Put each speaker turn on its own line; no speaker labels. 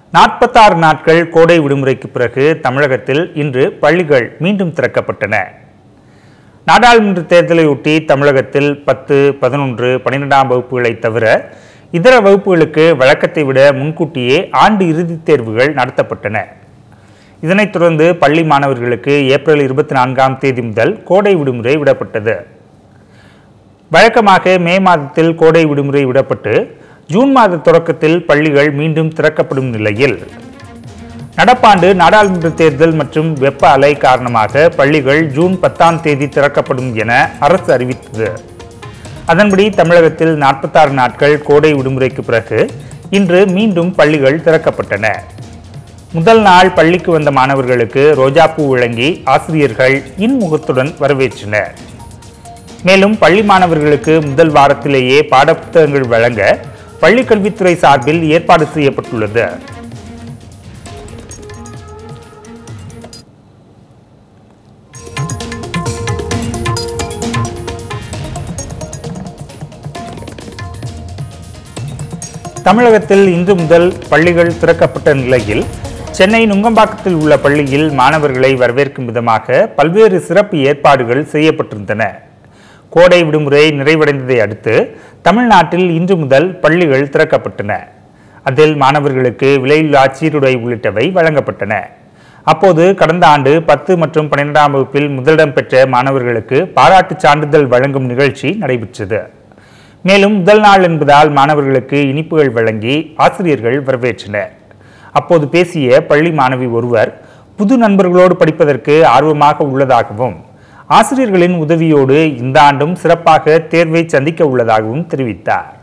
நாற்பத்தாறு நாட்கள் கோடை விடுமுறைக்கு பிறகு தமிழகத்தில் இன்று பள்ளிகள் மீண்டும் திறக்கப்பட்டன நாடாளுமன்ற தேர்தலையொட்டி தமிழகத்தில் பத்து பதினொன்று பன்னிரெண்டாம் வகுப்புகளை தவிர இதர வகுப்புகளுக்கு வழக்கத்தை விட முன்கூட்டியே ஆண்டு இறுதித் தேர்வுகள் நடத்தப்பட்டன இதனைத் தொடர்ந்து பள்ளி மாணவர்களுக்கு ஏப்ரல் இருபத்தி நான்காம் தேதி முதல் கோடை விடுமுறை விடப்பட்டது வழக்கமாக மே மாதத்தில் கோடை விடுமுறை விடப்பட்டு ஜூன் மாத தொடக்கத்தில் பள்ளிகள் மீண்டும் திறக்கப்படும் நிலையில் நடப்பாண்டு நாடாளுமன்ற தேர்தல் மற்றும் வெப்ப அலை காரணமாக பள்ளிகள் ஜூன் பத்தாம் தேதி திறக்கப்படும் என அரசு அறிவித்தது அதன்படி தமிழகத்தில் நாற்பத்தாறு நாட்கள் கோடை விடுமுறைக்கு பிறகு இன்று மீண்டும் பள்ளிகள் திறக்கப்பட்டன முதல் நாள் பள்ளிக்கு வந்த மாணவர்களுக்கு ரோஜாப்பூ வழங்கி ஆசிரியர்கள் இன்முகத்துடன் வரவேற்றனர் மேலும் பள்ளி மாணவர்களுக்கு முதல் வாரத்திலேயே பாடப்புத்தகங்கள் வழங்க பள்ளிக்கல்வித்துறை சார்பில் ஏற்பாடு செய்யப்பட்டுள்ளது தமிழகத்தில் இன்று முதல் பள்ளிகள் திறக்கப்பட்ட நிலையில் சென்னை நுங்கம்பாக்கத்தில் உள்ள பள்ளியில் மாணவர்களை வரவேற்கும் விதமாக பல்வேறு சிறப்பு ஏற்பாடுகள் செய்யப்பட்டிருந்தன கோடை விடுமுறை நிறைவடைந்ததை அடுத்து தமிழ்நாட்டில் இன்று முதல் பள்ளிகள் திறக்கப்பட்டன அதில் மாணவர்களுக்கு விலையில்லா சீருடை உள்ளிட்டவை வழங்கப்பட்டன அப்போது கடந்த ஆண்டு பத்து மற்றும் பன்னிரெண்டாம் வகுப்பில் முதலிடம் பெற்ற மாணவர்களுக்கு பாராட்டுச் சான்றிதழ் வழங்கும் நிகழ்ச்சி நடைபெற்றது மேலும் முதல் நாள் என்பதால் மாணவர்களுக்கு இனிப்புகள் வழங்கி ஆசிரியர்கள் வரவேற்றனர் அப்போது பேசிய பள்ளி மாணவி ஒருவர் புது நண்பர்களோடு படிப்பதற்கு ஆர்வமாக உள்ளதாகவும் ஆசிரியர்களின் உதவியோடு இந்த ஆண்டும் சிறப்பாக தேர்வை சந்திக்க உள்ளதாகவும் தெரிவித்தார்